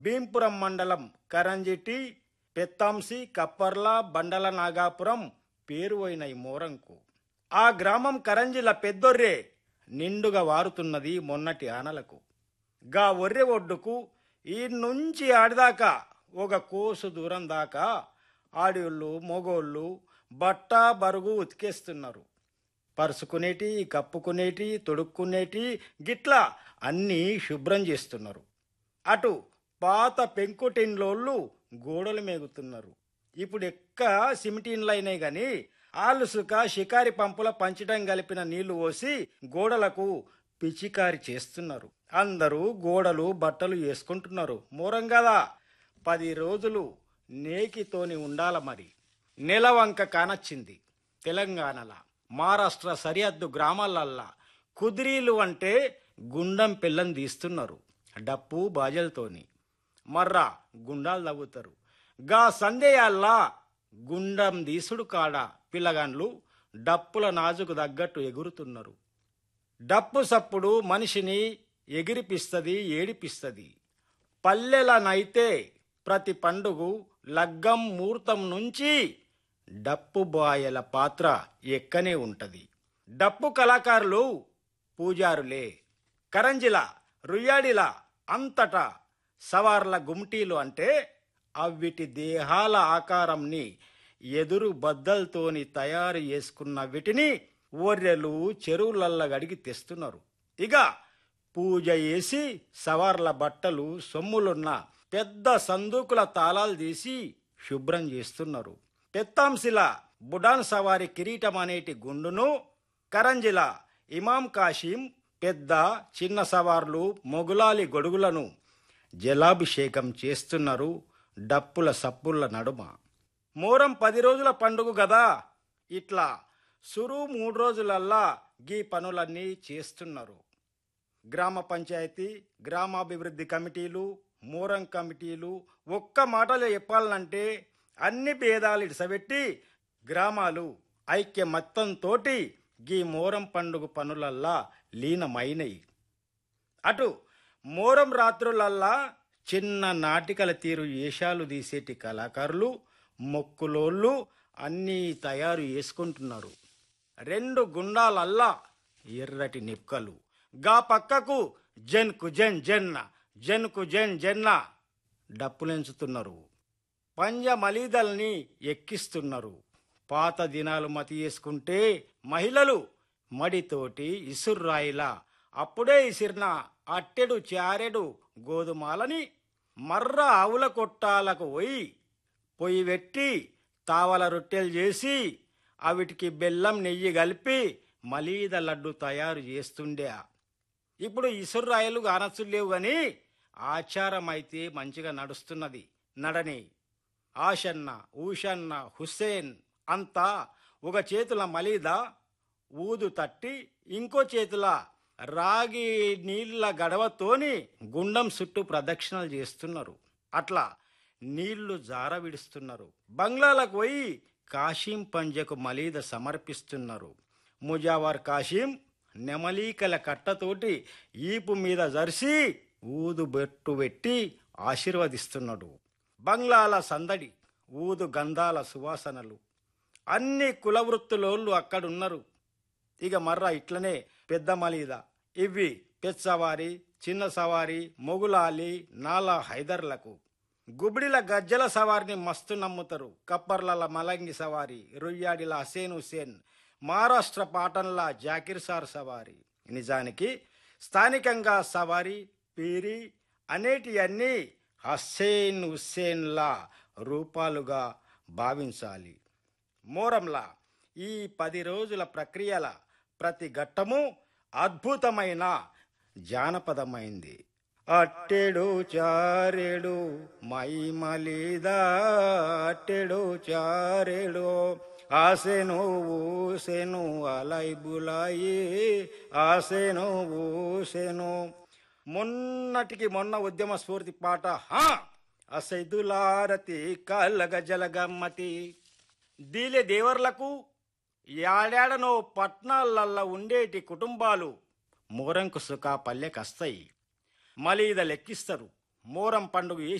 భీంపురం మండలం కరంజిటి పెత్తాంసి కప్పర్ల బండల నాగాపురం పేరు అయిన ఈ మోరంకు ఆ గ్రామం కరంజిల పెద్దొర్రే నిండుగా వారుతున్నది మొన్నటి ఆనలకు గా ఒర్రె ఒడ్డుకు ఈ నుంచి ఆడిదాకా ఒక కోసు దూరం దాకా ఆడోళ్ళు మొగోళ్ళు బట్ట బరుగు ఉతికేస్తున్నారు పరుసుకునేటి కప్పుకునేటి తొడుక్కునేటి గిట్లా అన్నీ శుభ్రం చేస్తున్నారు అటు పాత పెంకుటిన్లోళ్ళు గోడలు మేగుతున్నారు ఇప్పుడు ఎక్క సిమిటిన్లు అయినాయి గాని ఆలుసుక షికారి పంపుల పంచడం కలిపిన నీళ్లు పోసి గోడలకు పిచికారి చేస్తున్నారు అందరూ గోడలు బట్టలు వేసుకుంటున్నారు మూరం కదా పది రోజులు నేకితోని ఉండాల మరి నెలవంక కానొచ్చింది తెలంగాణల మహారాష్ట్ర సరిహద్దు గ్రామాలల్లా కుదిరీలు అంటే గుండం పిల్లం తీస్తున్నారు డప్పు బాజలతోని మర్రా గుండాలు తవ్వుతారు గా సందేయాల్లా గుండం దీసుడు కాడ పిల్లగాండ్లు డప్పుల నాజుకు తగ్గట్టు ఎగురుతున్నారు డప్పు సప్పుడు మనిషిని ఎగిరిపిస్తది ఏడిపిస్తది పల్లెలనైతే ప్రతి పండుగ లగ్గం ముహూర్తం నుంచి డప్పు బాయల పాత్ర ఎక్కనే ఉంటది డప్పు కళాకారులు పూజారులే కరంజిల రుయ్యాడిల అంతటా సవార్ల గుమ్టీలు అంటే అవిటి దేహాల ఆకారంని ఎదురు బద్దలతోని తయారు చేసుకున్న వీటిని ఒర్రెలు చెరువులల్ల గడిగి తెస్తున్నారు ఇక పూజ చేసి సవార్ల బట్టలు సొమ్ములున్న పెద్ద సందూకుల తాళాలు తీసి శుభ్రం చేస్తున్నారు పెత్తాంశిల బుడాన్ సవారి కిరీటం అనేటి గుండును కరంజిల ఇమాం కాశీం పెద్ద చిన్న సవార్లు మొగులాలి గొడుగులను జలాభిషేకం చేస్తున్నారు డప్పుల సప్పుల నడుమ మోరం పది రోజుల పండుగ గదా ఇట్లా సురు మూడు రోజులల్లా గీ పనులన్నీ చేస్తున్నారు గ్రామ పంచాయతీ గ్రామాభివృద్ధి కమిటీలు మోరం కమిటీలు ఒక్క మాటలో చెప్పాలంటే అన్ని భేదాలు ఇడిసబెట్టి గ్రామాలు ఐక్య మొత్తంతోటి గీ మోరం పండుగ పనులల్లా లీనమైనయి అటు మోరం రాత్రులల్లా చిన్న నాటికల తీరు వేషాలు తీసేటి కళాకారులు మొక్కులోళ్ళు అన్నీ తయారు చేసుకుంటున్నారు రెండు గుండాలల్లా ఎర్రటి నిప్పుకలు గా పక్కకు జన్కు జన్ జన్న జన్కు జన్ జన్న డప్పులెంచుతున్నారు పంజ మలీదల్ని ఎక్కిస్తున్నారు పాత దినాలు మతి చేసుకుంటే మహిళలు మడితోటి ఇసుర్రాయిలా అప్పుడే ఇసిరిన అట్టెడు చారెడు గోధుమాలని మర్ర ఆవుల కొట్టాలకు పోయి పొయ్యి పెట్టి తావల రొట్టెలు చేసి అవిటికి బెల్లం నెయ్యి కలిపి మలీద లడ్డు తయారు చేస్తుండే ఇప్పుడు ఇసుర్రాయలు కానొచ్చు లేవు గాని ఆచారం అయితే మంచిగా నడుస్తున్నది నడని ఆషన్న ఊషన్న హుస్సేన్ అంతా ఒక చేతుల మలీద ఊదు తట్టి ఇంకో చేతుల రాగి నీళ్ళ గడవతోని గుండం చుట్టూ ప్రదక్షిణలు చేస్తున్నారు అట్లా నీళ్లు జార విడుస్తున్నారు బంగ్లాలకు పోయి కాశీం పంజకు మలీద సమర్పిస్తున్నారు ముజావర్ కాశీం నెమలీకల కట్టతోటి ఈపు మీద జరిసి ఊదు బెట్టు పెట్టి ఆశీర్వదిస్తున్నాడు బంగ్లాల సందడి ఊదు గంధాల సువాసనలు అన్ని కులవృత్తులోళ్ళు అక్కడున్నారు ఇక మర్రా ఇట్లనే పెద్ద మలీద ఇవి పెద్ద సవారి చిన్న సవారి మొగులాలి నాలా హైదర్లకు గుబిడిల గజ్జల సవారిని మస్తు నమ్ముతారు కప్పర్ల మలంగి సవారి రుయ్యాడిల హసేన్ హుసేన్ మహారాష్ట్ర పాటన్ల జాకిర్ సార్ సవారి నిజానికి స్థానికంగా సవారి పీరి అనేటివన్నీ హస్సేన్ హుస్సేన్ల రూపాలుగా భావించాలి మోరంలా ఈ పది రోజుల ప్రక్రియల ప్రతి ఘట్టము అద్భుతమైన జానపదమైంది అట్టెడు చారెడు మైమలిదా అట్టెడు చారెడు ఆసెను ఊసెను అలై బులాయి ఆసెను ఊసెను మొన్నటికి మొన్న ఉద్యమ స్ఫూర్తి పాట హా అసైదులారతి కల్లగ జలగమ్మతి దీలే దేవర్లకు ఏడాడనో పట్నాలల్లా ఉండేటి కుటుంబాలు మూరంకు సుఖ పల్లెకస్తాయి మలీద లెక్కిస్తారు మోరం పండుగ